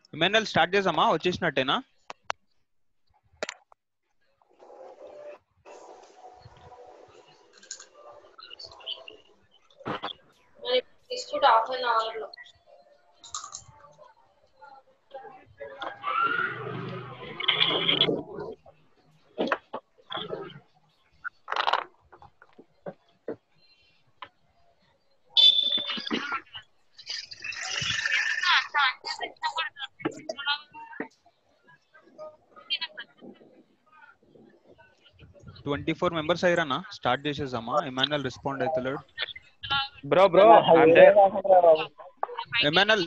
Emmanuel start చేసామా వచ్చేసినట్టేనా మరి తీసుకుంటే హాఫ్ అన్ అవర్ లో ట్వంటీ ఫోర్ మెంబర్స్ అయ్యారనా స్టార్ట్ చేసేసామా ఇమాన్యుల్ రెస్పాండ్ అవుతలేడు బ్రో బ్రో అంటే Emmanuel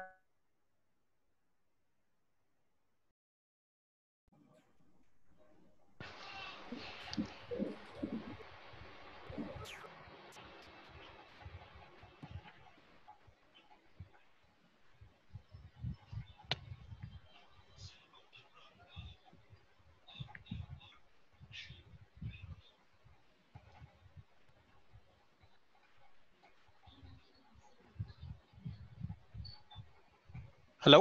hello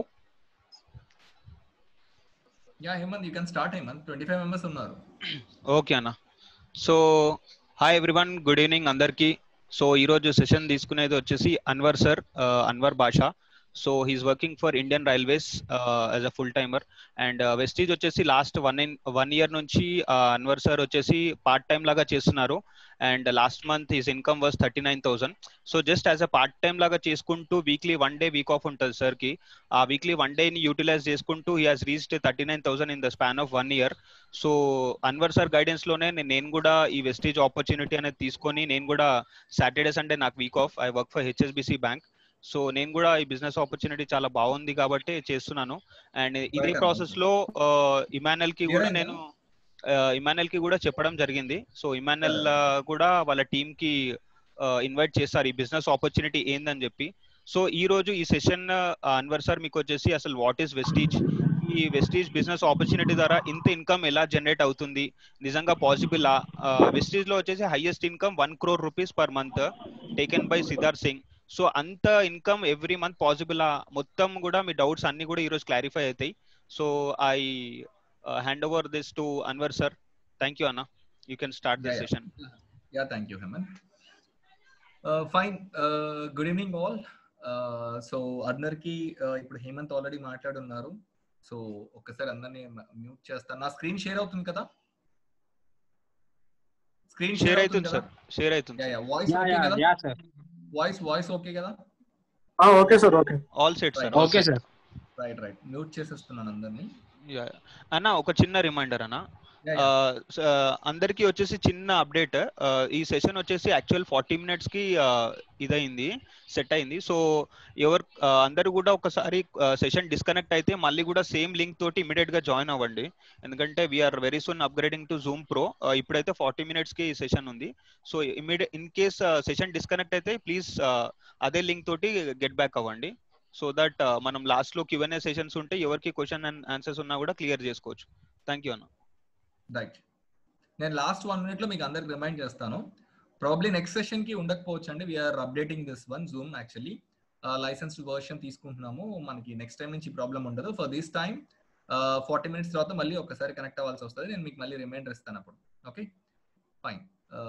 ya Hemanth you can start Hemanth twenty five members ఉన్నారు ఓకే అన్న so hi everyone good evening అందరికి సో ఈరోజు సెషన్ తీసుకునేది వచ్చేసి Anwar sir Anwar Basha so he's working for Indian railways as a full timer and Vestige వచ్చేసి last one in one year నుంచి Anwar sir వచ్చేసి part time లాగా చేస్తున్నారు and last month his income was thirty nine thousand so just as a part time లాగా చేసుకుంటూ weekly one day week off ఉంటుంది sir కి ఆ వీక్లీ వన్ డేని యూటిలైజ్ చేసుకుంటూ he has reached thirty nine thousand in the span of one year so Anwar sir guidance లోనే నే- నేను కూడా ఈ వెస్టేజ్ ఆపర్చునిటీ అనేది తీసుకొని నేను కూడా సాటర్డే సండే నాకు week off I work for HSBC bank so నేను కూడా ఈ బిజినెస్ ఆపర్చునిటీ చాలా బాగుంది కాబట్టి చేస్తున్నాను అండ్ ఇదే Right, ప్రాసెస్ లో ఇమానుయల్ కి కూడా నేను ఇమానుయల్ కి కూడా చెప్పడం జరిగింది సో ఇమానుయల్ కూడా వాళ్ళ టీమ్ కి ఇన్వైట్ చేస్తారు ఈ బిజినెస్ ఆపర్చునిటీ ఏందని చెప్పి సో ఈ రోజు ఈ సెషన్ అన్వర్ సార్ మీకు వచ్చేసి అసలు వాట్ ఈస్ వెస్టీజ్ ఈ వెస్టీజ్ బిజినెస్ ఆపర్చునిటీ ద్వారా ఇంత ఇన్కమ్ ఎలా జనరేట్ అవుతుంది నిజంగా పాసిబుల్ వెస్టీజ్ లో వచ్చేసి highest income one crore rupees per month taken by Siddharth Singh so అంత ఇన్కమ్ ఎవ్రీ మంత్ పాసిబుల్ మొత్తం కూడా మీ డౌట్స్ అన్ని కూడా ఈరోజు క్లారిఫై అవుతాయి so I hand over this to Anwar sir thank you అన్న you can start this Yeah, yeah. Session ya thank you Hemanth fine good evening all so అందరికి ఇప్పుడు హేమంత్ ఆల్రెడీ మాట్లాడున్నారు సో ఒక్కసారి అందరినీ మ్యూట్ చేస్తాను నా స్క్రీన్ షేర్ అవుతుంది కదా స్క్రీన్ షేర్ అవుతుంది సార్ షేర్ అవుతుంది వాయిస్ ఓకే కదా ya sir voice voice okay కదా okay sir okay all set sir okay sir right right mute చేసేస్తున్నాను అందరినీ అన్న ఒక చిన్న రిమైండర్ అన్న Yeah, ఆ, yeah. స- అందరికీ వచ్చేసి చిన్న అప్డేట్ ఈ సెషన్ వచ్చేసి యాక్చువల్ ఫార్టీ మినిట్స్ కి ఆ, ఇదయింది సెట్ అయింది సో ఎవరు ఆ, అందరూ కూడా ఒకసారి సెషన్ డిస్కనెక్ట్ అయితే మళ్ళీ కూడా సేమ్ లింక్ తోటి ఇమీడియట్ గా జాయిన్ అవ్వండి ఎందుకంటే we're very soon upgrading to Zoom Pro ఇప్పుడైతే ఫార్టీ మినిట్స్ కి సెషన్ ఉంది so immediate in case session disconnect అయితే ప్లీజ్ అదే లింక్ తోటి గెట్ బ్యాక్ అవ్వండి సో దట్ మనం లాస్ట్ లో క్యూఎన్ఏ సెషన్స్ ఉంటే ఎవరికి క్వశ్చన్ అండ్ ఆన్సర్స్ ఉన్నా కూడా క్లియర్ చేసుకోవచ్చు థ్యాంక్ యూ అన్న రైట్ నేను లాస్ట్ వన్ మినిట్ లో మీకు అందరికి రిమైండ్ చేస్తాను ప్రాబ్లీ నెక్స్ట్ సెషన్ కి ఉండకపోవచ్చు అండి we're updating this one Zoom actually license version తీసుకుంటున్నాము మనకి నెక్స్ట్ టైం నుంచి ప్రాబ్లం ఉండదు for this time forty minutes తర్వాత మళ్ళీ ఒకసారి కనెక్ట్ అవ్వాల్సి వస్తుంది నేను మీకు మళ్ళీ రిమైండర్ ఇస్తాను అప్పుడు ఓకే ఫైన్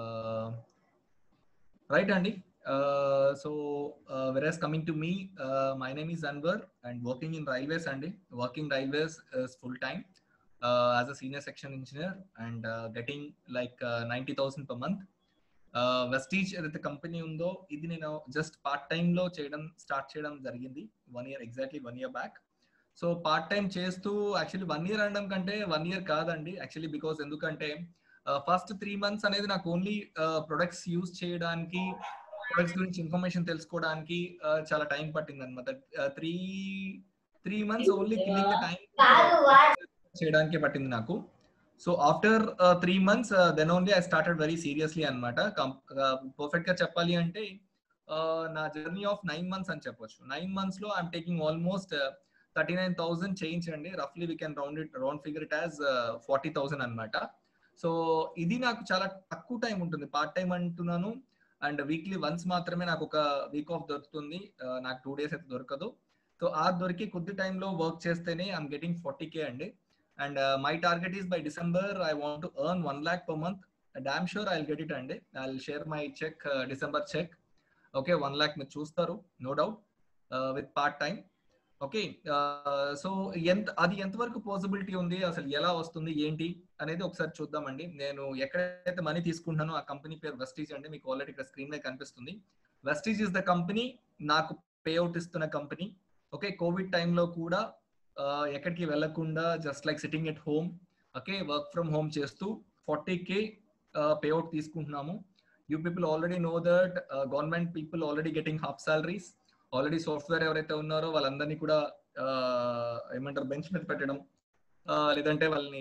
రైట్ అండి so versus coming to me my name is Anwar and working in railways అండి working railways full time uh, as a senior section engineer and uh, getting like uh, 90000 per month Vestige ఏదైతే company ఉందో ఇది నేను just part time లో చేయడం start చేయడం జరిగింది one year exactly one year back so part time చేస్తూ actually one year అనడం కంటే వన్ ఇయర్ కాదండి యాక్చువల్లీ బికాస్ ఎందుకంటే ఫస్ట్ త్రీ మంత్స్ అనేది నాకు ఓన్లీ ప్రొడక్ట్స్ యూజ్ చేయడానికి ప్రొడక్ట్స్ గురించి ఇన్ఫర్మేషన్ తెలుసుకోవడానికి uh, చాలా టైం పట్టింది అనమాట three three months only killing the time చేయడానికి పట్టింది నాకు so after three months then only I started very seriously అనమాట పర్ఫెక్ట్ గా చెప్పాలి అంటే uh, నా జర్నీ ఆఫ్ నైన్ మంత్స్ అని చెప్పొచ్చు నైన్ మంత్స్ లో I'm taking almost thirty nine thousand change అండి రఫ్లీ we can round it round figure it as forty thousand అనమాట సో ఇది నాకు చాలా తక్కువ టైం ఉంటుంది పార్ట్ టైం అంటున్నాను అండ్ వీక్లీ వన్స్ మాత్రమే నాకు ఒక వీక్ ఆఫ్ దొరుకుతుంది Uh, నాకు టూ డేస్ అయితే దొరకదు సో సో ఆ దొరికి కొద్ది టైంలో వర్క్ చేస్తేనే ఐఎమ్ గెటింగ్ ఫార్టీ కే అండి and my target is by December I want to earn one lakh per month damn sure I get it అండి I share my check December check okay one lakh మీరు చూస్తారు no doubt with part time okay so ఎంత అది ఎంతవరకు possibility ఉంది అసలు ఎలా వస్తుంది ఏంటి అనేది ఒకసారి చూద్దామండి నేను ఎక్కడైతే మనీ తీసుకుంటున్నానో ఆ కంపెనీ పేరు వెస్టీజ్ అండి మీకు ఆల్రెడీ ఇక్కడ స్క్రీన్ మీద కనిపిస్తుంది వెస్టీజ్ ఇస్ ద కంపెనీ నాకు పేఅవుట్ ఇస్తున్న కంపెనీ ఓకే కోవిడ్ టైంలో కూడా ఎక్కడికి వెళ్లకుండా just like sitting at home okay work from home చేస్తూ ఫార్టీ కే పేఅవుట్ తీసుకుంటున్నాము you people already know that government people already getting half salaries already software ఎవరైతే ఉన్నారో వాళ్ళందరినీ కూడా ఏమంటారు బెంచ్ మీద పెట్టడం లేదంటే వాళ్ళని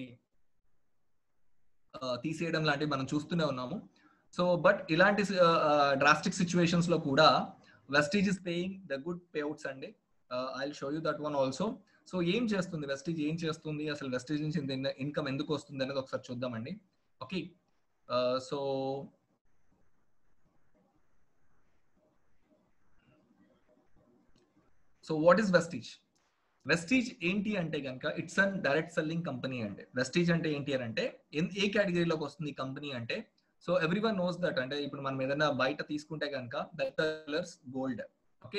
తీసేయడం లాంటివి మనం చూస్తూనే ఉన్నాము సో బట్ ఇలాంటి డ్రాస్టిక్ సిచ్యువేషన్స్ లో కూడా Vestige is paying the good payouts అండి I show you that one also so ఏం చేస్తుంది వెస్టీజ్ ఏం చేస్తుంది అసలు వెస్టీజ్ నుంచి ఇన్కమ్ ఎందుకు వస్తుంది అనేది ఒకసారి చూద్దామండి okay so so what is Vestige Vestige ఏంటి అంటే కనుక it's an direct selling company అంటే వెస్టీజ్ అంటే ఏంటి అని అంటే ఏ కేటగిరీలోకి వస్తుంది కంపెనీ అంటే so everyone knows that అంటే ఇప్పుడు మనం ఏదైనా బయట తీసుకుంటే కనుక బెల్లర్స్ గోల్డ్ ఓకే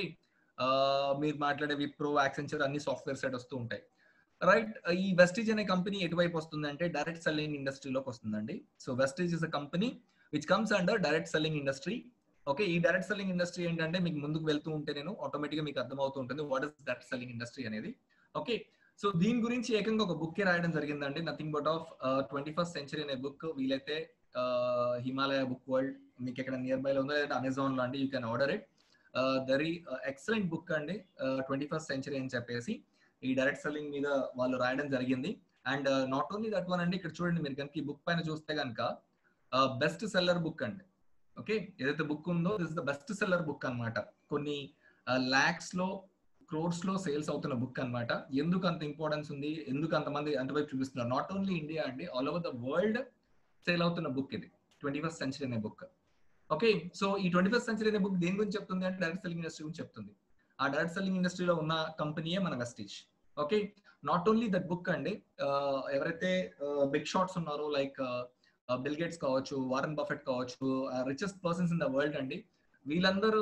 మీరు మాట్లాడే విప్రో యాక్సెంచర్ అన్ని సాఫ్ట్వేర్ సైడ్ వస్తూ ఉంటాయి రైట్ ఈ వెస్టీజ్ అనే కంపెనీ ఎటువైపు వస్తుంది అంటే డైరెక్ట్ సెల్లింగ్ ఇండస్ట్రీలోకి వస్తుందండి so Vestige is a company which comes under direct selling industry okay ఈ డైరెక్ట్ సెల్లింగ్ ఇండస్ట్రీ ఏంటంటే మీకు ముందుకు వెళ్తూ ఉంటే నేను ఆటోమేటిక్ గా మీకు అర్థమవుతూ ఉంటుంది what is direct selling industry అనేది ఓకే సో దీని గురించి ఏకంగా ఒక బుక్ రాయడం జరిగిందండి nothing but of twenty first century అనే బుక్ వీలైతే హిమాలయ బుక్ వరల్డ్ మీకు ఎక్కడ నియర్ బై లో ఉందో లేదంటే అమెజాన్ లో అండి you can order it very excellent book అండి ట్వంటీ ఫస్ట్ సెంచరీ అని చెప్పేసి ఈ డైరెక్ట్ సెల్లింగ్ మీద వాళ్ళు రాయడం జరిగింది and not only that one అండి ఇక్కడ చూడండి మీరు కనుక ఈ బుక్ పైన చూస్తే కనుక బెస్ట్ సెల్లర్ బుక్ అండి ఓకే ఏదైతే బుక్ ఉందో this the best seller book అనమాట కొన్ని ల్యాక్స్ లో క్రోర్స్ లో సేల్స్ అవుతున్న బుక్ అనమాట ఎందుకు అంత ఇంపార్టెన్స్ ఉంది ఎందుకు అంతమంది అంతవైపు చూపిస్తున్నారు నాట్ ఓన్లీ ఇండియా అండి all over the world sale అవుతున్న బుక్ ఇది ట్వంటీ ఫస్ట్ సెంచరీ అనే బుక్ ఓకే సో ఈ ట్వంటీ ఫస్ట్ సెంచరీ అనే బుక్ దేని గురించి చెప్తుంది అంటే డైరెక్ట్ సెల్లింగ్ ఇండస్ట్రీ గురించి చెప్తుంది ఆ డైరెక్ట్ సెల్లింగ్ ఇండస్ట్రీలో ఉన్న కంపెనీయే మన Vestige okay not only that book అండి ఎవరైతే బిగ్ షాట్స్ ఉన్నారో లైక్ బిల్ గేట్స్ కావచ్చు వారన్ బఫెట్ కావచ్చు richest persons in the world అండి వీళ్ళందరూ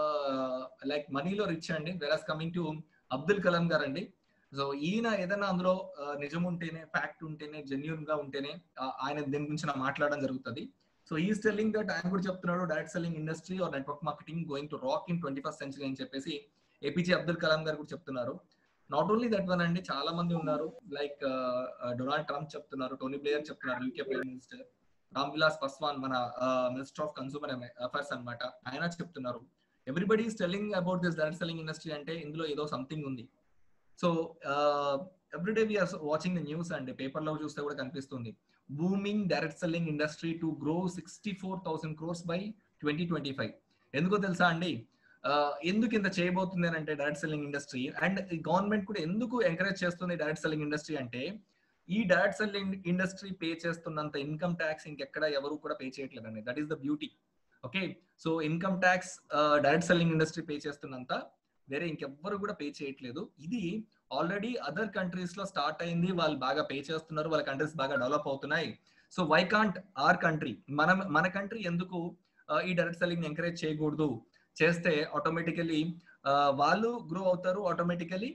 లైక్ మనీలో రిచ్ అండి whereas coming to Abdul Kalam గారు అండి సో ఈయన ఏదైనా అందులో నిజం ఉంటేనే ఫ్యాక్ట్ ఉంటేనే జెన్యున్ గా ఉంటేనే ఆయన దీని గురించి నాకు మాట్లాడడం జరుగుతుంది సో ఈ టెల్లింగ్ దట్ ఆయన కూడా చెప్తున్నాడు direct selling industry or network marketing going to rock in twenty first century అని చెప్పేసి ఏపీజే అబ్దుల్ కలాం గారు కూడా చెప్తున్నారు నాట్ ఓన్లీ దట్ వన్ అండి చాలా మంది ఉన్నారు లైక్ డొనాల్డ్ ట్రంప్ చెప్తున్నారు టోనీ బ్లేయర్ చెప్తున్నారు UK prime minister Ram Vilas Paswan మన మినిస్టర్ ఆఫ్ కన్సూమర్ అఫైర్స్ అనమాట ఆయన చెప్తున్నారు everybody is telling about this direct selling industry అంటే ఇందులో ఏదో సంథింగ్ ఉంది so everyday we are watching the news అండి పేపర్ లో చూస్తే కూడా కనిపిస్తుంది booming direct selling industry to grow sixty four thousand crores by twenty twenty five ఎందుకో తెలుసా అండి ఎందుకు ఇంత చేయబోతుంది అని అంటే direct selling industry and government కూడా ఎందుకు ఎంకరేజ్ చేస్తుంది డైరెక్ట్ సెల్లింగ్ ఇండస్ట్రీ అంటే ఈ డైరెక్ట్ సెల్లింగ్ ఇండస్ట్రీ పే చేస్తున్నంత ఇన్కమ్ ట్యాక్స్ ఇంకెక్కడ ఎవరు కూడా పే చేయట్లేదండి that is the beauty okay so income tax direct selling industry pay చేస్తున్నంత వేరే ఇంకెవ్వరు కూడా పే చేయట్లేదు ఇది ఆల్రెడీ అదర్ కంట్రీస్ లో స్టార్ట్ అయింది వాళ్ళు బాగా పే చేస్తున్నారు వాళ్ళ కంట్రీస్ బాగా డెవలప్ అవుతున్నాయి so why can't our country మన మన కంట్రీ ఎందుకు ఈ డైరెక్ట్ సెల్లింగ్ ఎంకరేజ్ చేయకూడదు చేస్తే ఆటోమేటికలీ వాళ్ళు గ్రో అవుతారు ఆటోమేటికలీ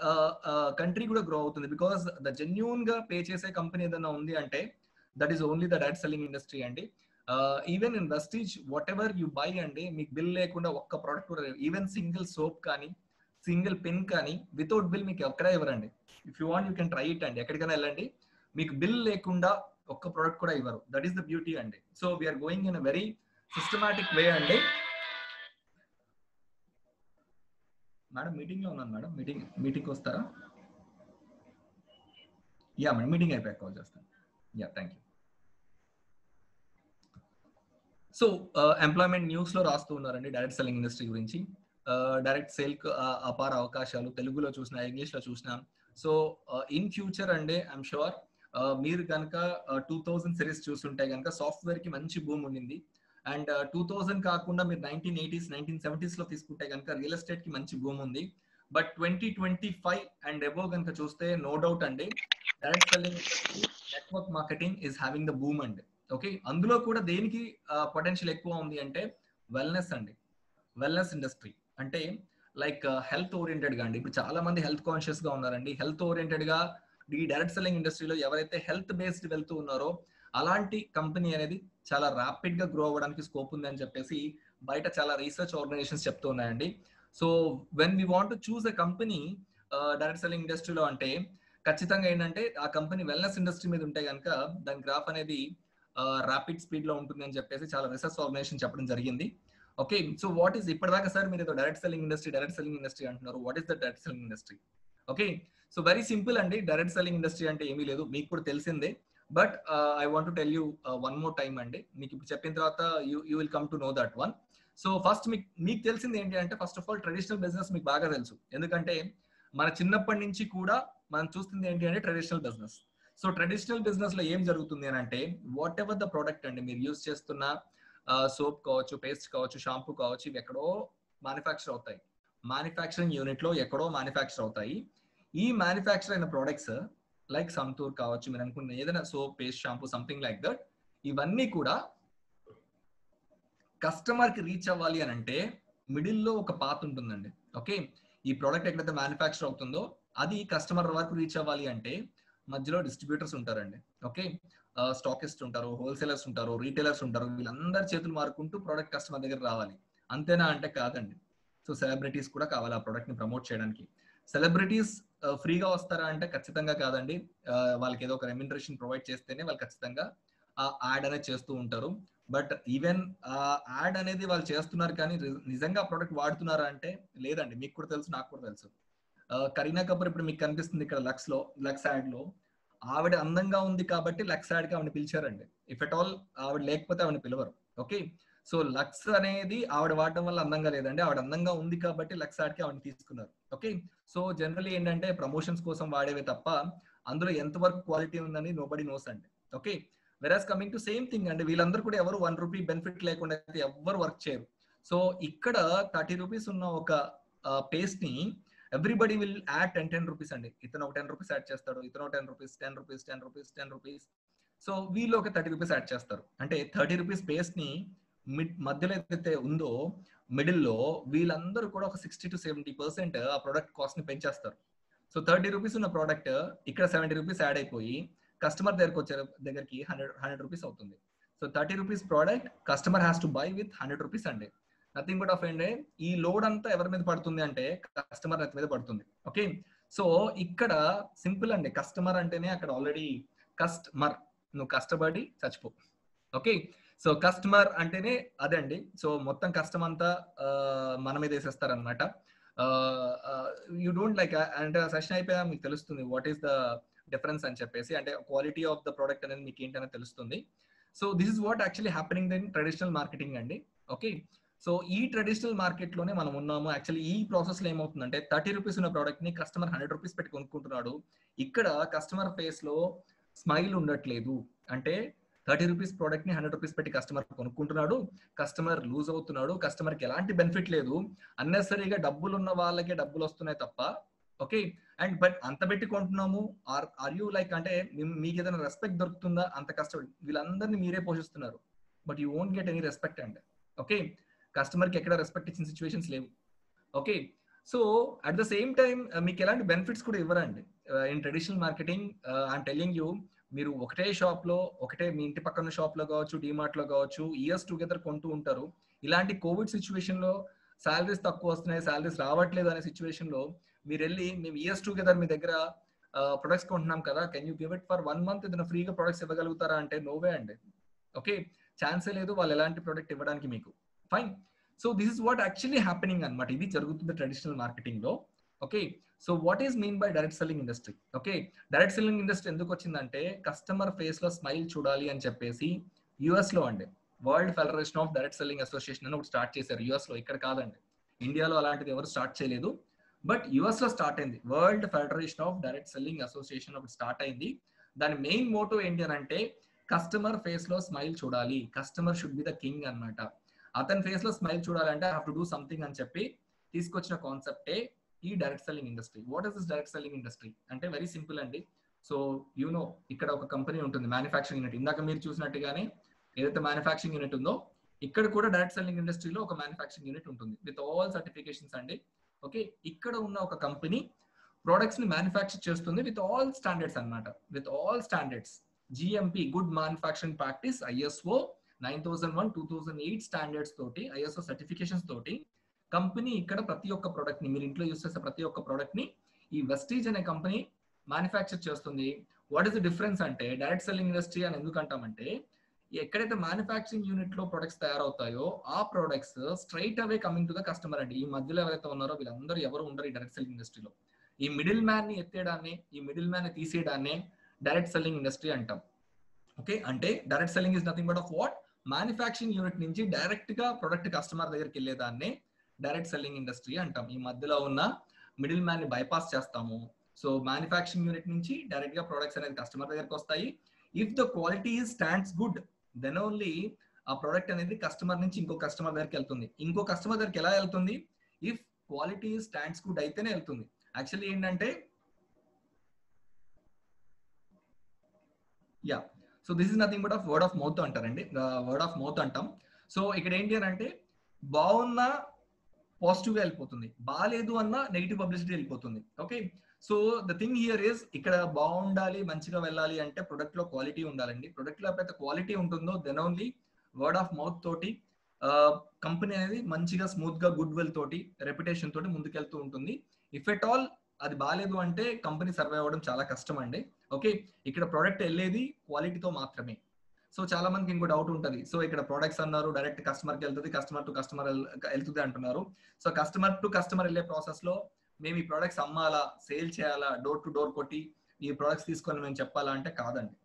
కంట్రీ కూడా గ్రో అవుతుంది బికాస్ ద జెన్యున్ గా పే చేసే కంపెనీ ఏదైనా ఉంది అంటే that is only the direct selling industry అండి even in Vestige whatever you buy అండి మీకు బిల్ లేకుండా ఒక్క ప్రోడక్ట్ కూడా ఈవెన్ సింగిల్ సోప్ కానీ సింగిల్ పెన్ కానీ వితౌట్ బిల్ మీకు ఎక్కడ ఇవ్వరండి if you want you can try it అండి ఎక్కడికైనా వెళ్ళండి మీకు బిల్ లేకుండా ఒక్క ప్రోడక్ట్ కూడా ఇవ్వరు దట్ ఈస్ ద బ్యూటీ అండి so we are going in a very systematic way అండి మేడం మీటింగ్ లో ఉన్నాను మేడం మీటింగ్ మీటింగ్ వస్తారా యా మేడం మీటింగ్ అయిపోయాక కాల్ చేస్తాను yeah thank you so employment news లో రాస్తూ ఉన్నారండి డైరెక్ట్ సెల్లింగ్ ఇండస్ట్రీ గురించి డైరెక్ట్ సేల్ అపార అవకాశాలు తెలుగులో చూసిన ఇంగ్లీష్ లో చూసిన సో ఇన్ ఫ్యూచర్ అండి ఐఎమ్ షూర్ మీరు కనుక టూ థౌజండ్ సిరీస్ చూస్తుంటే కనుక సాఫ్ట్వేర్ కి మంచి భూమి ఉండింది అండ్ టూ థౌజండ్ కాకుండా మీరు నైన్టీన్ ఎయిటీస్ నైన్టీన్ సెవెంటీస్ లో తీసుకుంటే కనుక రియల్ ఎస్టేట్ కి మంచి భూమి ఉంది but twenty twenty five and above కనుక చూస్తే నో డౌట్ అండి direct selling network marketing is having the boom అండి ఓకే అందులో కూడా దేనికి పొటెన్షియల్ ఎక్కువ ఉంది అంటే వెల్నెస్ అండి వెల్నెస్ ఇండస్ట్రీ అంటే లైక్ హెల్త్ ఓరియంటెడ్ గా అండి ఇప్పుడు చాలా మంది హెల్త్ కాన్షియస్ గా ఉన్నారండి హెల్త్ ఓరియంటెడ్ గా ఈ డైరెక్ట్ సెల్లింగ్ ఇండస్ట్రీలో ఎవరైతే హెల్త్ బేస్డ్ వెళ్తూ ఉన్నారో అలాంటి కంపెనీ అనేది చాలా ర్యాపిడ్ గా గ్రో అవ్వడానికి స్కోప్ ఉంది అని చెప్పేసి బయట చాలా రీసెర్చ్ ఆర్గనైజేషన్స్ చెప్తూ ఉన్నాయండి so when we want choose a company direct selling ఇండస్ట్రీలో అంటే ఖచ్చితంగా ఏంటంటే ఆ కంపెనీ వెల్నెస్ ఇండస్ట్రీ మీద ఉంటే కనుక దాని గ్రాఫ్ అనేది ర్యాపిడ్ స్పీడ్ లో ఉంటుంది అని చెప్పేసి చాలా రీసెర్చ్ ఆర్గనైజేషన్ చెప్పడం జరిగింది ఓకే సో వాట్ ఈస్ ఇప్పటిదాకా సార్ మీరు ఏదో direct selling industry direct selling industry అంటున్నారు what is the direct selling industry okay so very simple అండి డైరెక్ట్ సెల్లింగ్ ఇండస్ట్రీ అంటే ఏమీ లేదు మీకు కూడా తెలిసిందే but I want tell you one more time అండి మీకు ఇప్పుడు చెప్పిన తర్వాత you you will come to know that one so first మీకు మీకు తెలిసింది ఏంటి అంటే first of all traditional business మీకు బాగా తెలుసు ఎందుకంటే మన చిన్నప్పటి నుంచి కూడా మనం చూస్తుంది ఏంటి అంటే traditional business so traditional business లో ఏం జరుగుతుంది అని అంటే వాట్ ఎవర్ ద ప్రోడక్ట్ అండి మీరు యూజ్ చేస్తున్న సోప్ కావచ్చు పేస్ట్ కావచ్చు షాంపూ కావచ్చు ఇవి ఎక్కడో మ్యానుఫ్యాక్చర్ అవుతాయి మ్యానుఫ్యాక్చరింగ్ యూనిట్ లో ఎక్కడో మ్యానుఫ్యాక్చర్ అవుతాయి ఈ మ్యానుఫ్యాక్చర్ అయిన ప్రొడక్ట్స్ లైక్ సంతూర్ కావచ్చు మీరు అనుకున్న ఏదైనా soap paste shampoo something like that ఇవన్నీ కూడా కస్టమర్ కి రీచ్ అవ్వాలి అని అంటే మిడిల్ లో ఒక పాత్ ఉంటుందండి ఓకే ఈ ప్రోడక్ట్ ఎక్కడైతే మ్యానుఫ్యాక్చర్ అవుతుందో అది కస్టమర్ వరకు రీచ్ అవ్వాలి అంటే మధ్యలో డిస్ట్రిబ్యూటర్స్ ఉంటారండి ఓకే స్టాకిస్ట్ ఉంటారు హోల్సేలర్స్ ఉంటారు రీటైలర్స్ ఉంటారు వీళ్ళందరి చేతులు మారుకుంటూ ప్రోడక్ట్ కస్టమర్ దగ్గర రావాలి అంతేనా అంటే కాదండి సో సెలబ్రిటీస్ కూడా కావాలి ఆ ప్రోడక్ట్ ని ప్రమోట్ చేయడానికి సెలబ్రిటీస్ ఫ్రీగా వస్తారా అంటే ఖచ్చితంగా కాదండి వాళ్ళకి ఏదో ఒక రెమ్యూనరేషన్ ప్రొవైడ్ చేస్తేనే వాళ్ళు ఖచ్చితంగా ఆ యాడ్ అనేది చేస్తూ ఉంటారు బట్ ఈవెన్ ఆ యాడ్ అనేది వాళ్ళు చేస్తున్నారు కానీ నిజంగా ప్రోడక్ట్ వాడుతున్నారా అంటే లేదండి మీకు కూడా తెలుసు నాకు కూడా తెలుసు కరీనా కపూర్ ఇప్పుడు మీకు కనిపిస్తుంది ఇక్కడ లక్స్ లో లక్స్ యాడ్ లో ఆవిడ అందంగా ఉంది కాబట్టి లక్స్ యాడ్ కి ఆవిడ పిలిచారండి ఇఫ్ ఎట్ ఆల్ ఆవిడ లేకపోతే ఆవిడ పిలవరు ఓకే సో లక్స్ అనేది ఆవిడ వాడడం వల్ల అందంగా లేదండి ఆవిడ అందంగా ఉంది కాబట్టి లక్స్ యాడ్ కి ఆవిడ తీసుకున్నారు ఓకే సో జనరల్లీ ఏంటంటే ప్రమోషన్స్ కోసం వాడేవి తప్ప అందులో ఎంతవరకు క్వాలిటీ ఉందని నో బడి నోస్ అండి okay whereas coming to same thing అండి వీళ్ళందరూ కూడా ఎవరు వన్ రూపీ బెనిఫిట్ లేకుండా అయితే ఎవరు వర్క్ చేయరు సో ఇక్కడ థర్టీ రూపీస్ ఉన్న ఒక పేస్ట్ ని everybody will add ten ten rupees అండి ఇతను ఒక టెన్ రూపీస్ యాడ్ చేస్తాడు ఇతను ten rupees ten rupees ten rupees ten rupees so వీళ్ళు ఒక థర్టీ రూపీస్ యాడ్ చేస్తారు అంటే థర్టీ రూపీస్ పేస్ట్ ని మిడ్ మధ్యలో ఏదైతే ఉందో మిడిల్ లో వీళ్ళందరూ కూడా ఒక సిక్స్టీ టు సెవెంటీ పర్సెంట్ ఆ ప్రొడక్ట్ కాస్ట్ ని పెంచేస్తారు సో థర్టీ రూపీస్ ఉన్న ప్రోడక్ట్ ఇక్కడ సెవెంటీ రూపీస్ యాడ్ అయిపోయి కస్టమర్ దగ్గరకు వచ్చే దగ్గరికి హండ్రెడ్ హండ్రెడ్ రూపీస్ అవుతుంది so thirty rupees product customer has to buy with hundred rupees అండి నథింగ్ బట్ ఆఫ్ అండి ఈ లోడ్ అంతా ఎవరి మీద పడుతుంది అంటే కస్టమర్ నెత్తి మీద పడుతుంది ఓకే సో ఇక్కడ సింపుల్ అండి కస్టమర్ అంటేనే అక్కడ ఆల్రెడీ కస్టమర్ నువ్వు కష్టపడి చచ్చిపో ఓకే సో కస్టమర్ అంటేనే అదే అండి సో మొత్తం కష్టం అంతా మన మీద వేసేస్తారనమాట యూ డోంట్ లైక్ అంటే సెషన్ అయిపోయా మీకు తెలుస్తుంది వాట్ ఈస్ ద డిఫరెన్స్ అని చెప్పేసి అంటే క్వాలిటీ ఆఫ్ ద ప్రోడక్ట్ అనేది మీకు ఏంటనేది తెలుస్తుంది so this is what actually happening then traditional marketing అండి ఓకే సో ఈ ట్రెడిషనల్ మార్కెట్ లోనే మనం ఉన్నాము యాక్చువల్లీ ఈ ప్రాసెస్ లో ఏమవుతుందంటే థర్టీ రూపీస్ ఉన్న ప్రోడక్ట్ ని కస్టమర్ హండ్రెడ్ రూపీస్ పెట్టి కొనుక్కుంటున్నాడు ఇక్కడ కస్టమర్ ఫేస్ లో స్మైల్ ఉండట్లేదు అంటే థర్టీ రూపీస్ ప్రోడక్ట్ ని హండ్రెడ్ రూపీస్ పెట్టి కస్టమర్ కొనుక్కుంటున్నాడు కస్టమర్ లూజ్ అవుతున్నాడు కస్టమర్ కి ఎలాంటి బెనిఫిట్ లేదు అన్నెసరీగా డబ్బులు ఉన్న వాళ్ళకే డబ్బులు వస్తున్నాయి తప్ప ఓకే అండ్ బట్ అంత పెట్టి కొంటున్నాము ఆర్ ఆర్ యూ లైక్ అంటే మీకు ఏదైనా రెస్పెక్ట్ దొరుకుతుందా అంత కష్టపడి వీళ్ళందరినీ మీరే పోషిస్తున్నారు but you won't get any respect and okay customer కి ఎక్కడ రెస్పెక్ట్ ఇచ్చిన సిచ్యువేషన్స్ లేవు okay so at the same time మీకు ఎలాంటి బెనిఫిట్స్ కూడా ఇవ్వరండి in traditional marketing I'm telling you మీరు ఒకటే షాప్ లో ఒకటే మీ ఇంటి పక్కన షాప్ లో కావచ్చు డిమార్ట్ లో కావచ్చు ఇయర్స్ టుగెదర్ కొంటూ ఉంటారు ఇలాంటి కోవిడ్ సిచ్యువేషన్ లో శాలరీస్ తక్కువ వస్తున్నాయి శాలరీస్ రావట్లేదు అనే సిచ్యువేషన్ లో మీరు వెళ్ళి మేము ఇయర్స్ టుగెదర్ మీ దగ్గర ప్రొడక్ట్స్ కొంటున్నాం కదా can you give it for one month ఏదైనా ఫ్రీగా ప్రొడక్ట్స్ ఇవ్వగలుగుతారా అంటే నోవే అండి ఓకే ఛాన్సే లేదు వాళ్ళు ఎలాంటి ప్రొడక్ట్ ఇవ్వడానికి మీకు fine so this is what actually happening అనమాట ఇది జరుగుతుంది ట్రెడిషనల్ మార్కెటింగ్ లో okay so what is mean by direct selling industry okay direct selling industry ఎందుకు వచ్చిందంటే కస్టమర్ ఫేస్ లో స్మైల్ చూడాలి అని చెప్పేసి యుఎస్ లో అండి world federation of direct selling association అని ఒకటి స్టార్ట్ చేశారు యుఎస్ లో ఇక్కడ కాదండి ఇండియాలో అలాంటిది ఎవరు స్టార్ట్ చేయలేదు బట్ యుఎస్ లో స్టార్ట్ అయింది world federation of direct selling association ఒకటి స్టార్ట్ అయింది దాని మెయిన్ మోటో ఏంటి అని అంటే కస్టమర్ ఫేస్ లో స్మైల్ చూడాలి customer should be the king అనమాట అతని ఫేస్ లో స్మైల్ చూడాలంటే హావ్ టు డూ సంథింగ్ అని చెప్పి తీసుకొచ్చిన కాన్సెప్టే ఈ direct selling industry what is this direct selling industry అంటే వెరీ సింపుల్ అండి సో యూ నో ఇక్కడ ఒక కంపెనీ ఉంటుంది మ్యానుఫ్యాక్చరింగ్ యూనిట్ ఇందాక మీరు చూసినట్టుగానే ఏదైతే మ్యానుఫ్యాక్చరింగ్ యూనిట్ ఉందో ఇక్కడ కూడా డైరెక్ట్ సెల్లింగ్ ఇండస్ట్రీలో ఒక మ్యానుఫ్యాక్చరింగ్ యూనిట్ ఉంటుంది విత్ ఆల్ సర్టిఫికేషన్స్ అండి ఓకే ఇక్కడ ఉన్న ఒక కంపెనీ ప్రొడక్ట్స్ ని మ్యానుఫ్యాక్చర్ చేస్తుంది విత్ ఆల్ స్టాండర్డ్స్ అన్నమాట with all standards GMP good manufacturing practice ISO nine thousand one two thousand eight standards తోటి ఐఎస్ఓ సర్టిఫికేషన్స్ తోటి కంపెనీ ఇక్కడ ప్రతి ఒక్క ప్రోడక్ట్ ని మీరు ఇంట్లో యూస్ చేసే ప్రతి ఒక్క ప్రోడక్ట్ ని ఈ వెస్టీజ్ అనే కంపెనీ మ్యానుఫ్యాక్చర్ చేస్తుంది వాట్ ఇస్ ద డిఫరెన్స్ అంటే డైరెక్ట్ సెల్లింగ్ ఇండస్ట్రీ అని ఎందుకు అంటామంటే ఎక్కడైతే మ్యానుఫ్యాక్చరింగ్ యూనిట్ లో ప్రొడక్ట్స్ తయారవుతాయో ఆ ప్రొడక్ట్స్ స్ట్రైట్ అవే కమింగ్ టు ద కస్టమర్ అండి ఈ మధ్యలో ఎవరైతే ఉన్నారో వీళ్ళందరూ ఎవరు ఉండరు ఈ డైరెక్ట్ సెల్లింగ్ ఇండస్ట్రీలో ఈ మిడిల్ మ్యాన్ ని ఎత్తేయడాన్ని ఈ మిడిల్ మ్యాన్ ని తీసేయడాన్ని డైరెక్ట్ సెల్లింగ్ ఇండస్ట్రీ అంటాం ఓకే అంటే direct selling is nothing but of what manufacturing unit నుంచి డైరెక్ట్ గా ప్రొడక్ట్ కస్టమర్ దగ్గరికి వెళ్ళేదాన్ని డైరెక్ట్ సెల్లింగ్ ఇండస్ట్రీ అంటాం ఈ మధ్యలో ఉన్న మిడిల్ మ్యాన్ ని బైపాస్ చేస్తాము సో మ్యానుఫ్యాక్చరింగ్ యూనిట్ నుంచి డైరెక్ట్ గా ప్రొడక్ట్స్ అనేది కస్టమర్ దగ్గరికి వస్తాయి if the quality stands good then only ఆ ప్రోడక్ట్ అనేది కస్టమర్ నుంచి ఇంకో కస్టమర్ దగ్గరికి వెళ్తుంది ఇంకో కస్టమర్ దగ్గరికి ఎలా వెళ్తుంది ఇఫ్ క్వాలిటీ స్టాండ్స్ గుడ్ అయితేనే వెళ్తుంది యాక్చువల్లీ ఏంటంటే yeah so this is nothing but of word of mouth అంటారండి వర్డ్ ఆఫ్ మౌత్ అంటాం సో ఇక్కడ ఏంటి అని అంటే బాగున్నా పాజిటివ్ గా వెళ్ళిపోతుంది బాగాలేదు అన్న నెగిటివ్ పబ్లిసిటీ వెళ్ళిపోతుంది okay so the thing here is ఇక్కడ బాగుండాలి మంచిగా వెళ్ళాలి అంటే ప్రొడక్ట్ లో క్వాలిటీ ఉండాలండి ప్రొడక్ట్ లో ఎప్పుడైతే క్వాలిటీ ఉంటుందో then only word of mouth తోటి కంపెనీ అనేది మంచిగా స్మూత్ గా గుడ్ విల్ తోటి రెప్యుటేషన్ తోటి ముందుకెళ్తూ ఉంటుంది ఇఫ్ ఎట్ ఆల్ అది బాగాలేదు అంటే కంపెనీ సర్వే అవ్వడం చాలా కష్టం అండి ఓకే ఇక్కడ ప్రోడక్ట్ వెళ్ళేది క్వాలిటీతో మాత్రమే సో చాలా మందికి ఇంకో డౌట్ ఉంటుంది సో ఇక్కడ ప్రొడక్ట్స్ అన్నారు డైరెక్ట్ కస్టమర్ కి వెళ్తుంది కస్టమర్ టు కస్టమర్ వెళ్తుంది అంటున్నారు సో కస్టమర్ టు కస్టమర్ వెళ్ళే ప్రాసెస్ లో మేము ఈ ప్రొడక్ట్స్ అమ్మాలా సేల్ చేయాలా డోర్ టు డోర్ కొట్టి ఈ ప్రొడక్ట్స్ తీసుకొని మేము చెప్పాలా అంటే కాదండి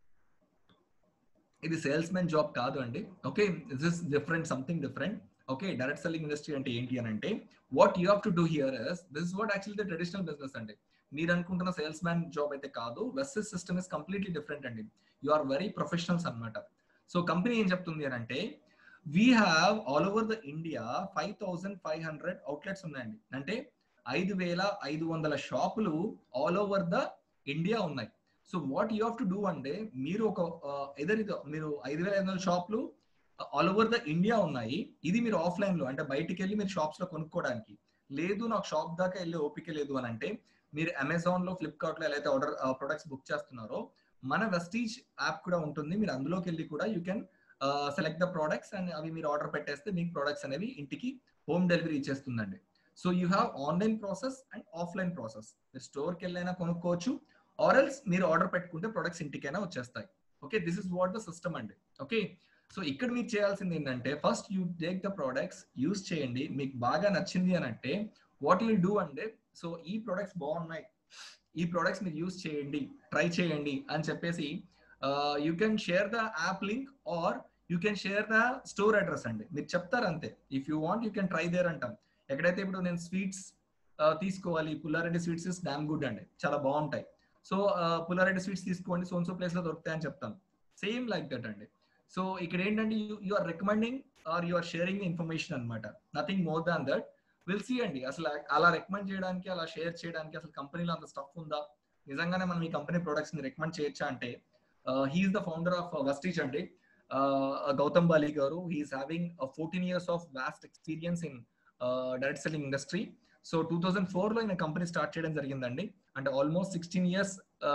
ఇది సేల్స్ మెన్ జాబ్ కాదు అండి okay this is different something different okay direct selling industry అంటే ఏంటి అని అంటే what you have to do here is this what actually the traditional business అండి మీరు అనుకుంటున్న సేల్స్ మ్యాన్ జాబ్ అయితే కాదు వెస్సెస్ సిస్టమ్ ఇస్ కంప్లీట్లీ డిఫరెంట్ అండి యు ఆర్ వెరీ ప్రొఫెషనల్స్ అనమాట సో కంపెనీ ఏం చెప్తుంది అని అంటే we have all over the India five thousand five hundred outlets ఉన్నాయండి అంటే ఐదు వేల ఐదు వందల షాపులు ఆల్ ఓవర్ ద ఇండియా ఉన్నాయి so what you have to do అంటే మీరు ఒక ఎదర్ ఇది మీరు ఐదు వేల ఐదు వందల షాపులు ఆల్ ఓవర్ ద ఇండియా ఉన్నాయి ఇది మీరు ఆఫ్లైన్ లో అంటే బయటికి వెళ్ళి మీరు షాప్స్ లో కొనుక్కోవడానికి లేదు నాకు షాప్ దాకా వెళ్ళి ఓపిక లేదు అని అంటే మీరు అమెజాన్ లో ఫ్లిప్కార్ట్ లో ఎలా అయితే ఆర్డర్ ప్రొడక్ట్స్ బుక్ చేస్తున్నారో మన వెస్టీజ్ యాప్ కూడా ఉంటుంది మీరు అందులోకి వెళ్ళి కూడా you can select the products and అవి మీరు ఆర్డర్ పెట్టేస్తే మీకు ప్రోడక్ట్స్ అనేవి ఇంటికి హోమ్ డెలివరీ ఇచ్చేస్తుందండి so you have online process and offline process మీరు స్టోర్కి వెళ్ళైనా కొనుక్కోవచ్చు ఆర్ఎల్స్ మీరు ఆర్డర్ పెట్టుకుంటే ప్రొడక్ట్స్ ఇంటికైనా వచ్చేస్తాయి okay this is what the system అండి ఓకే సో ఇక్కడ మీరు చేయాల్సింది ఏంటంటే first you take the products use చేయండి మీకు బాగా నచ్చింది అని అంటే వాట్ విల్ డూ అంటే సో ఈ ప్రొడక్ట్స్ బాగున్నాయి ఈ ప్రొడక్ట్స్ మీరు యూస్ చేయండి ట్రై చేయండి అని చెప్పేసి you can share the app link or you can share the store address అండి మీరు చెప్తారు అంతే if you want you can try there అంటాం ఎక్కడైతే ఇప్పుడు నేను స్వీట్స్ తీసుకోవాలి Pullareddy sweets is damn good అండి చాలా బాగుంటాయి సో పుల్లారెడ్డి స్వీట్స్ తీసుకోండి సోన్సో ప్లేస్ లో దొరుకుతాయని చెప్తాను సేమ్ లైక్ దట్ అండి సో ఇక్కడ ఏంటంటే you are recommending or you are sharing information అనమాట nothing more than that will see అండి అసలు అలా రికమెండ్ చేయడానికి అలా షేర్ చేయడానికి అసలు కంపెనీలో అంత స్టఫ్ ఉందా నిజంగానే మనం ఈ కంపెనీ ప్రొడక్ట్స్ ని రికమెండ్ చేయొచ్చా అంటే he's the founder of Vestige అండి Gautam Bali garu he's having fourteen years of vast experience in direct selling industry so two thousand four లో ఈయన కంపెనీ స్టార్ట్ చేయడం జరిగిందండి అంటే almost sixteen years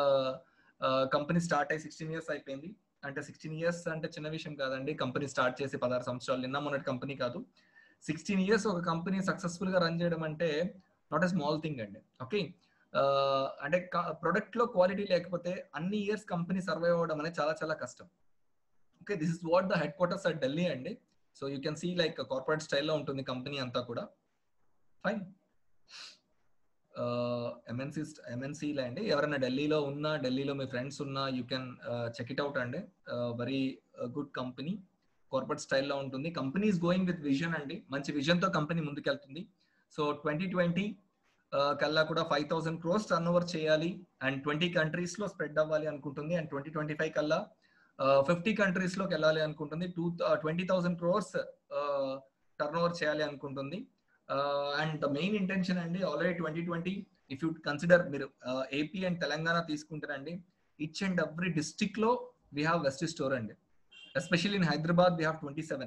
company start అయ్యి సిక్స్టీన్ ఇయర్స్ అయిపోయింది అంటే సిక్స్టీన్ ఇయర్స్ అంటే చిన్న విషయం కాదండి కంపెనీ స్టార్ట్ చేసి పదహారు సంవత్సరాలు నిన్న మొన్నటి కంపెనీ కాదు సిక్స్టీన్ ఇయర్స్ ఒక కంపెనీ సక్సెస్ఫుల్ గా రన్ చేయడం అంటే నాట్ ఎ స్మాల్ థింగ్ అండి ఓకే అంటే ప్రొడక్ట్ లో క్వాలిటీ లేకపోతే అన్ని ఇయర్స్ కంపెనీ సర్వైవ్ అవ్వడం అనేది చాలా చాలా కష్టం okay this is what the headquarters at Delhi అండి so you can see like corporate స్టైల్లో ఉంటుంది కంపెనీ అంతా కూడా ఫైన్ ఎంఎన్సీ ఎంఎన్సీ అండి ఎవరైనా ఢిల్లీలో ఉన్నా ఢిల్లీలో మీ ఫ్రెండ్స్ ఉన్నా you can check it out అండి వెరీ గుడ్ కంపెనీ కార్పొరేట్ స్టైల్లో ఉంటుంది company is going with vision అండి మంచి విజన్ తో కంపెనీ ముందుకెళ్తుంది సో ట్వంటీ ట్వంటీ కల్లా కూడా five thousand crores turnover చేయాలి అండ్ ట్వంటీ కంట్రీస్ లో స్ప్రెడ్ అవ్వాలి అనుకుంటుంది అండ్ ట్వంటీ ట్వంటీ ఫైవ్ కల్లా ఫిఫ్టీ కంట్రీస్ లోకి వెళ్ళాలి అనుకుంటుంది two twenty thousand crores turnover చేయాలి అనుకుంటుంది అండ్ ద మెయిన్ ఇంటెన్షన్ అండి already twenty twenty if you consider మీరు ఏపీ అండ్ తెలంగాణ తీసుకుంటారండి ఈచ్ అండ్ ఎవ్రీ డిస్టిక్ లో వీ హ్యావ్ వెస్ట్ స్టోర్ అండి especially in Hyderabad we have twenty seven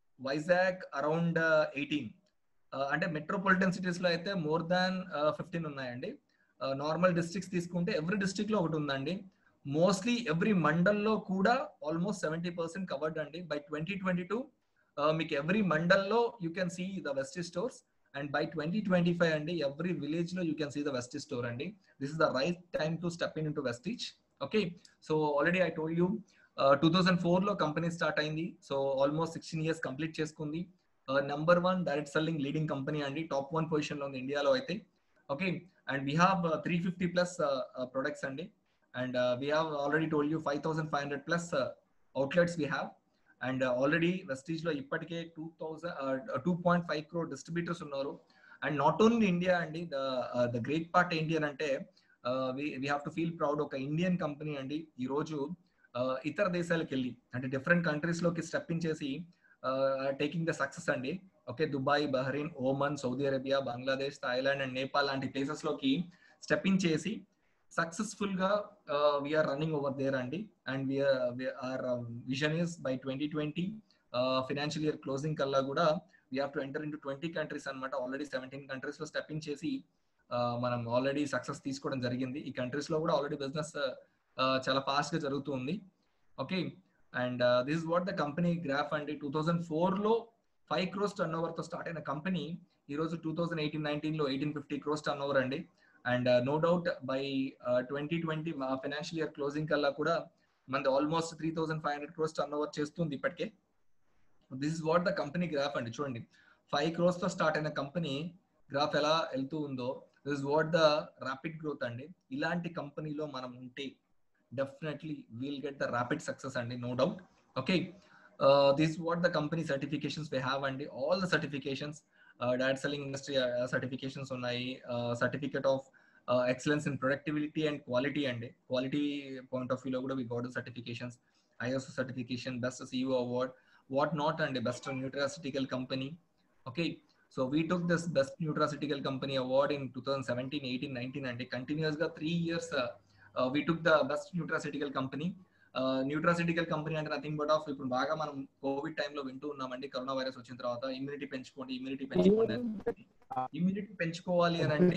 Vizag around eighteen అంటే metropolitan cities లో అయితే మోర్ దాన్ ఫిఫ్టీన్ ఉన్నాయండి normal districts తీసుకుంటే every district లో ఒకటి ఉందండి మోస్ట్లీ ఎవ్రీ మండల్లో కూడా ఆల్మోస్ట్ సెవెంటీ పర్సెంట్ కవర్డ్ అండి బై ట్వంటీ ట్వంటీ టూ మీకు ఎవ్రీ మండల్లో you can see the Vestige stores and by twenty twenty five అండి ఎవ్రీ విలేజ్ లో you can see the Vestige store అండి this is the right time to step in to Vestige okay so already I told you two thousand four లో company start అయింది so almost sixteen years complete చేసుకుంది number one direct selling leading company అండి top one position లో ఉంది ఇండియాలో అయితే okay and we have three fifty plus products అండి and we have already told you five thousand five hundred plus outlets we have and already Vestige లో ఇప్పటికే two thousand two point five crore distributors ఉన్నారు and not only India అండి the the great part ఏంటి అని అంటే we have to feel proud ఒక Indian company అండి ఈ రోజు ఇతర దేశాలకు వెళ్ళి అంటే డిఫరెంట్ కంట్రీస్ లోకి స్టెప్ ఇన్ చేసి టేకింగ్ ద సక్సెస్ అండి okay Dubai Bahrain Oman Saudi Arabia Bangladesh Thailand and Nepal లాంటి ప్లేసెస్ లోకి స్టెప్ ఇన్ చేసి సక్సెస్ఫుల్ గా వీఆర్ రన్నింగ్ ఓవర్ దేర్ అండి and we're vision is by twenty twenty financial year closing కల్లా కూడా we have to enter in twenty countries అనమాట already seventeen countries లో step in చేసి మనం ఆల్రెడీ సక్సెస్ తీసుకోవడం జరిగింది ఈ కంట్రీస్ లో కూడా ఆల్రెడీ బిజినెస్ చాలా ఫాస్ట్ గా జరుగుతుంది okay and this is what the company graph అండి టూ థౌసండ్ ఫోర్ లో ఫైవ్ క్రోస్ టర్న్ ఓవర్ తో స్టార్ట్ అయిన కంపెనీ ఈ రోజు టూ థౌసండ్ ఎయిటీన్ నైన్టీన్ లో eighteen fifty crores turnover అండి and no doubt by twenty twenty మా ఫైనాన్షియల్ ఇయర్ క్లోజింగ్ కల్లా కూడా మనది almost three thousand five hundred crores turnover చేస్తుంది ఇప్పటికే this is what the company graph అండి చూడండి ఫైవ్ క్రోస్ తో స్టార్ట్ అయిన కంపెనీ గ్రాఫ్ ఎలా వెళ్తూ ఉందో this is what the rapid growth అండి ఇలాంటి కంపెనీలో మనం ఉంటే definitely we'll get the rapid success అండి no doubt okay this what the company certifications we have అండి all the certifications direct selling industry certifications ఉన్నాయి certificate of excellence in productivity and quality అండి quality point of వ్యూలో కూడా we got certifications ISO certification best CEO award what not అండి best nutraceutical company okay so we took this best nutraceutical company award in two thousand seventeen eighteen nineteen అండి continuous గా three years we took the best nutraceutical company nutraceutical company అంటే nothing but of ఇప్పుడు బాగా మనం Covid టైంలో వింటూ ఉన్నామండి corona virus వచ్చిన తర్వాత ఇమ్యూనిటీ పెంచుకోండి ఇమ్యూనిటీ పెంచుకోండి ఇమ్యూనిటీ పెంచుకోవాలి అని అంటే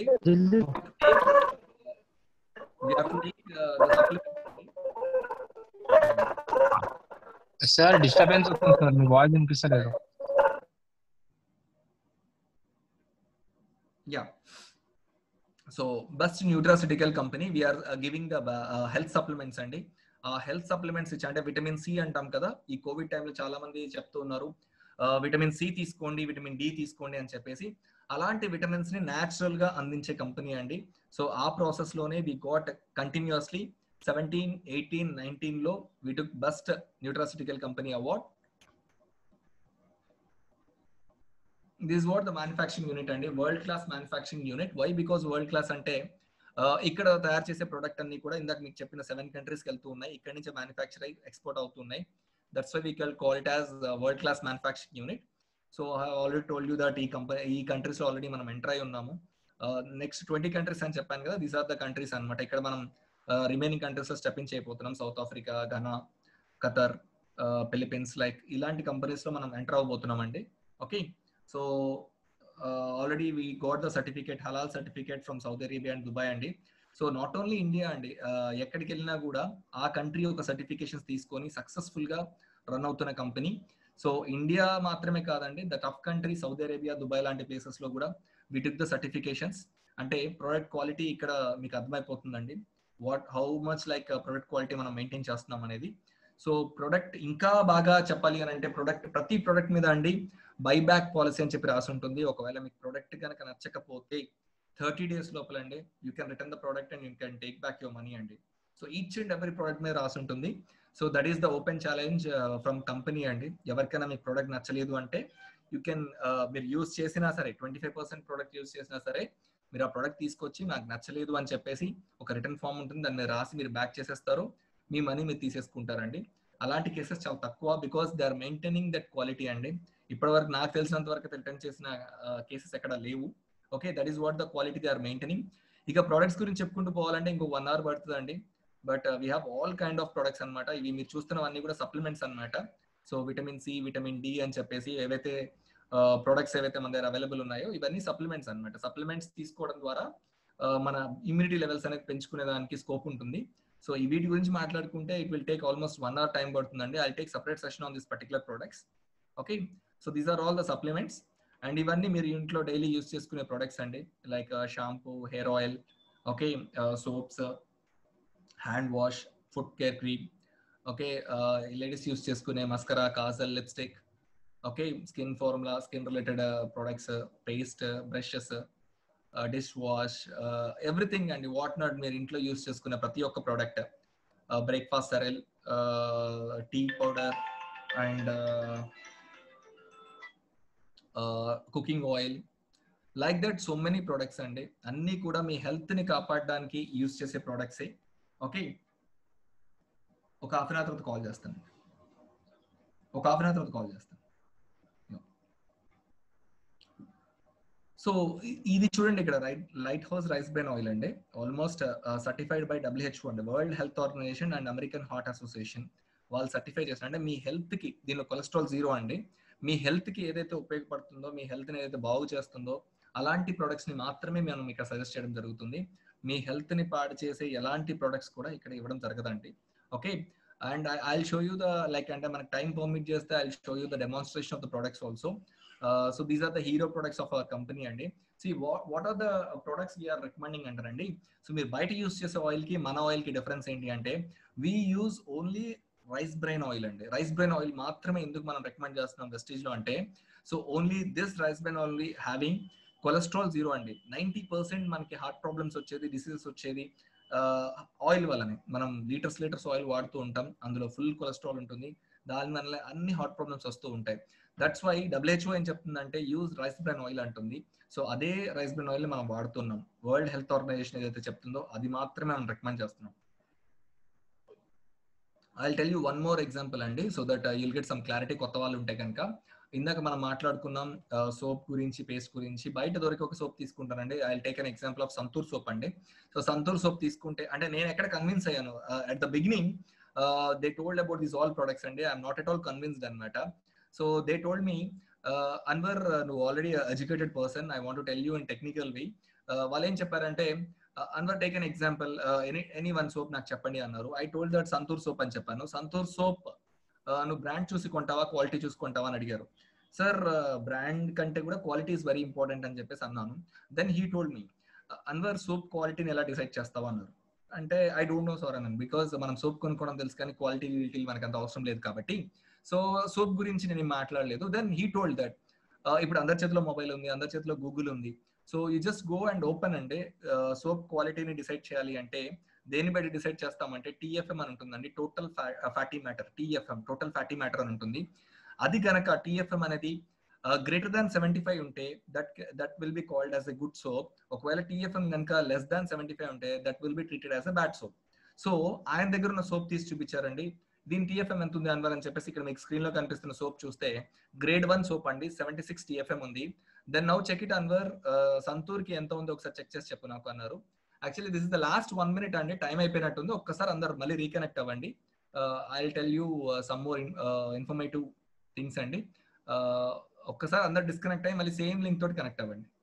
సార్ డిస్టర్బెన్స్ వస్తుంది సార్ మీ వాయిస్ వినిపిస్తలేదు yeah so best nutraceutical company we're giving the health supplements అండి ఆ హెల్త్ సప్లిమెంట్స్ ఇచ్చి అంటే విటమిన్ సి అంటాం కదా ఈ కోవిడ్ టైంలో చాలా మంది చెప్తూ ఉన్నారు విటమిన్ సి తీసుకోండి విటమిన్ డి తీసుకోండి అని చెప్పేసి అలాంటి విటమిన్స్ ని న్యాచురల్ గా అందించే కంపెనీ అండి సో ఆ ప్రాసెస్ లోనే we got continuously seventeen eighteen nineteen లో we took best nutraceutical company award this what the manufacturing unit అండి world class manufacturing unit why because world class అంటే ఇక్కడ తయారు చేసే ప్రొడక్ట్ అన్ని కూడా ఇందాక మీకు చెప్పిన సెవెన్ కంట్రీస్కి వెళ్తూ ఉన్నాయి ఇక్కడ నుంచి మ్యానుఫాక్చర్ అయి ఎక్స్పోర్ట్ అవుతున్నాయి that's why we call call it as world class manufacturing unit so I already told you that ఈ కంపెనీ ఈ కంట్రీస్ లో ఆల్రెడీ మనం ఎంటర్ అయి ఉన్నాము నెక్స్ట్ ట్వంటీ కంట్రీస్ అని చెప్పాను కదా దీస్ ఆర్ ద కంట్రీస్ అనమాట ఇక్కడ మనం రిమైనింగ్ కంట్రీస్ లో స్టెప్ ఇన్ చేయబోతున్నాం South Africa Ghana Qatar Philippines like ఇలాంటి కంపెనీస్ లో మనం ఎంటర్ అవబోతున్నాం అండి okay so already we got the certificate halal certificate from Saudi Arabia and Dubai అండి సో నాట్ ఓన్లీ ఇండియా అండి ఎక్కడికి వెళ్ళినా కూడా ఆ కంట్రీ ఒక సర్టిఫికేషన్స్ తీసుకొని సక్సెస్ఫుల్ గా రన్ అవుతున్న కంపెనీ సో ఇండియా మాత్రమే కాదండి the tough country Saudi Arabia Dubai లాంటి ప్లేసెస్ లో కూడా వి టుక్ ద సర్టిఫికేషన్స్ అంటే ప్రొడక్ట్ క్వాలిటీ ఇక్కడ మీకు అర్థమైపోతుందండి what how much like product quality మనం మెయింటైన్ చేస్తున్నాం అనేది సో ప్రొడక్ట్ ఇంకా బాగా చెప్పాలి అని అంటే ప్రొడక్ట్ ప్రతి ప్రొడక్ట్ మీద అండి బైబ్యాక్ పాలసీ అని చెప్పి రాసి ఉంటుంది ఒకవేళ మీకు ప్రొడక్ట్ కనుక నచ్చకపోతే థర్టీ డేస్ లోపల అండి you can return the product and you can take back your money అండి so each and every product మీద రాసి ఉంటుంది so that is the open challenge from company అండి ఎవరికైనా మీకు ప్రోడక్ట్ నచ్చలేదు అంటే యూ కెన్ మీరు యూస్ చేసినా సరే twenty five percent product use చేసినా సరే మీరు ఆ ప్రోడక్ట్ తీసుకొచ్చి నాకు నచ్చలేదు అని చెప్పేసి ఒక రిటర్న్ ఫామ్ ఉంటుంది దాన్ని మీరు రాసి మీరు బ్యాక్ చేసేస్తారు మీ మనీ మీరు తీసేసుకుంటారండి అలాంటి కేసెస్ చాలా తక్కువ because they are maintaining that quality అండి ఇప్పటి వరకు నాకు తెలిసినంత వరకు రిటర్న్ చేసిన కేసెస్ ఎక్కడ లేవు okay that is what the quality they are maintaining ఇక ప్రొడక్ట్స్ గురించి చెప్పుకుంటూ పోవాలంటే ఇంకో వన్ అవర్ పడుతుంది అండి but we have all kind of products అనమాట ఇవి మీరు చూస్తున్నవన్నీ కూడా సప్లిమెంట్స్ అనమాట so vitamin C vitamin D అని చెప్పేసి ఏవైతే ప్రొడక్ట్స్ ఏవైతే మన దగ్గర అవైలబుల్ ఉన్నాయో ఇవన్నీ సప్లిమెంట్స్ అనమాట సప్లిమెంట్స్ తీసుకోవడం ద్వారా మన ఇమ్యూనిటీ లెవెల్స్ అనేది పెంచుకునే దానికి స్కోప్ ఉంటుంది సో ఈ వీటి గురించి మాట్లాడుకుంటే it will take almost one hour time పడుతుందండి I take separate session on this particular products okay so these are all the supplements and ఇవన్నీ మీరు ఇంట్లో డైలీ యూస్ చేసుకునే ప్రొడక్ట్స్ అండి like shampoo hair oil okay soaps hand wash food care cream okay ladies use చేసుకునే mascara kajal lipstick okay skin formula skin related products paste brushes dish wash everything అండి what not మీరు ఇంట్లో use చేసుకునే ప్రతి ఒక్క product breakfast cereal tea powder and cooking oil like that so many products అండి అన్నీ కూడా మీ హెల్త్ ని కాపాడడానికి యూస్ చేసే ప్రొడక్ట్సే ఓకే ఒక హాఫ్ అన్ అవర్ తర్వాత కాల్ చేస్తాను ఒక హాఫ్ అన్ అవర్ తర్వాత కాల్ చేస్తాను సో ఇది చూడండి ఇక్కడ right lighthouse rice bran oil అండి ఆల్మోస్ట్ సర్టిఫైడ్ బై డబ్ల్యూహెచ్ఓ అండి world health organization and American heart association వాళ్ళు సర్టిఫై చేస్తారు అంటే మీ హెల్త్ కి దీనిలో కొలెస్ట్రాల్ జీరో అండి మీ హెల్త్ కి ఏదైతే ఉపయోగపడుతుందో మీ హెల్త్ ని ఏదైతే బాగు చేస్తుందో అలాంటి ప్రొడక్ట్స్ ని మాత్రమే మనం ఇక్కడ సజెస్ట్ చేయడం జరుగుతుంది మీ హెల్త్ ని పాడు చేసే ఎలాంటి ప్రొడక్ట్స్ కూడా ఇక్కడ ఇవ్వడం జరగదండి okay and I show you the like అంటే మనకి టైం పర్మిట్ చేస్తే I show you the demonstration of the products also so these are the hero products of our company అండి see what are the products we are recommending అంటారండి so మీరు బయట use చేసే oil కి మన ఆయిల్ కి difference ఏంటి అంటే we use only rice bran oil అండి రైస్ బ్రెయిన్ ఆయిల్ మాత్రమే ఎందుకు మనం రికమెండ్ చేస్తున్నాం వెస్టేజ్ లో అంటే so only this rice bran only having cholesterol zero అండి నైన్టీ పర్సెంట్ మనకి హార్ట్ ప్రాబ్లమ్స్ వచ్చేది డిసీజెస్ వచ్చేది ఆయిల్ వల్లనే మనం లీటర్స్ లీటర్స్ ఆయిల్ వాడుతూ ఉంటాం అందులో ఫుల్ కొలెస్ట్రాల్ ఉంటుంది దాని వల్ల అన్ని హార్ట్ ప్రాబ్లమ్స్ వస్తూ ఉంటాయి దట్స్ వై డబ్ల్యూహెచ్ఓ ఏం చెప్తుందంటే యూజ్ రైస్ బ్రెయిన్ ఆయిల్ అంటుంది సో అదే రైస్ బ్రెయిన్ ఆయిల్ మనం వాడుతున్నాం వరల్డ్ హెల్త్ ఆర్గనైజేషన్ ఏదైతే చెప్తుందో అది మాత్రమే మనం రికమెండ్ చేస్తున్నాం I tell you one more example అండి so that you'll get some clarity కొత్త వాళ్ళు ఉంటే కనుక ఇందాక మనం మాట్లాడుకున్నాం సోప్ గురించి పేస్ట్ గురించి బయట దొరికి ఒక సోప్ తీసుకుంటానండి I take an example of Santoor soap అండి సో సంతూర్ సోప్ తీసుకుంటే అంటే నేను ఎక్కడ కన్విన్స్ అయ్యాను at the beginning they told about these all products అండి I'm not at all convinced అనమాట so they told me Anwar నువ్వు already educated person I want tell you in technical way వాళ్ళు ఏం చెప్పారంటే Anwar take an example any any one soap నాకు చెప్పండి అన్నారు I told that Santoor soap అని చెప్పాను సంతూర్ సోప్ నువ్వు బ్రాండ్ చూసి కొంటావా క్వాలిటీ చూసి కొంటావా అని అడిగారు సార్ బ్రాండ్ కంటే కూడా క్వాలిటీ ఇస్ వెరీ ఇంపార్టెంట్ అని చెప్పేసి అన్నాను then he told me Anwar soap క్వాలిటీని ఎలా డిసైడ్ చేస్తావా అన్నారు అంటే ఐ డోంట్ నో సార్ అన్నాను బికాస్ మనం సోప్ కొనుక్కోవడం తెలుసు కానీ క్వాలిటీ మనకు అంత అవసరం లేదు కాబట్టి సో సోప్ గురించి నేను మాట్లాడలేదు దెన్ హీ టోల్డ్ దట్ ఇప్పుడు అందరి చేతిలో మొబైల్ ఉంది అందరి చేతిలో గూగుల్ ఉంది so you just go and open అంటే సోప్ క్వాలిటీని డిసైడ్ చేయాలి అంటే దేని బట్టి డిసైడ్ చేస్తామంటే టీఎఫ్ఎం అని ఉంటుందండి total fatty matter TFM total fatty matter అని ఉంటుంది అది కనుక టీఎఫ్ఎం అనేది గ్రేటర్ దాన్ సెవెంటీ ఫైవ్ ఉంటే that that will be called as a good soap ఒకవేళ టీఎఫ్ఎం కనుక లెస్ దాన్ సెవెంటీ ఫైవ్ ఉంటే that will be treated as a bad soap so ఆయన దగ్గర ఉన్న సోప్ తీసి చూపించారండి దీని టీఎఫ్ఎం ఎంత ఉంది అన్వర్ అని చెప్పేసి ఇక్కడ మీకు స్క్రీన్ లో కనిపిస్తున్న సోప్ చూస్తే గ్రేడ్ వన్ సోప్ అండి సెవెంటీ సిక్స్ టీఎఫ్ఎం ఉంది then now check it Anwar Santoor కి ఎంత ఉంది ఒకసారి చెక్ చేసి చెప్పు నాకు అన్నారు actually this is the last one minute అండి టైం అయిపోయినట్టుంది ఒక్కసారి అందరు మళ్ళీ రీకనెక్ట్ అవ్వండి I tell you some more informative things అండి ఒక్కసారి అందరు డిస్కనెక్ట్ అయ్యి మళ్ళీ సేమ్ లింక్ తోటి కనెక్ట్ అవ్వండి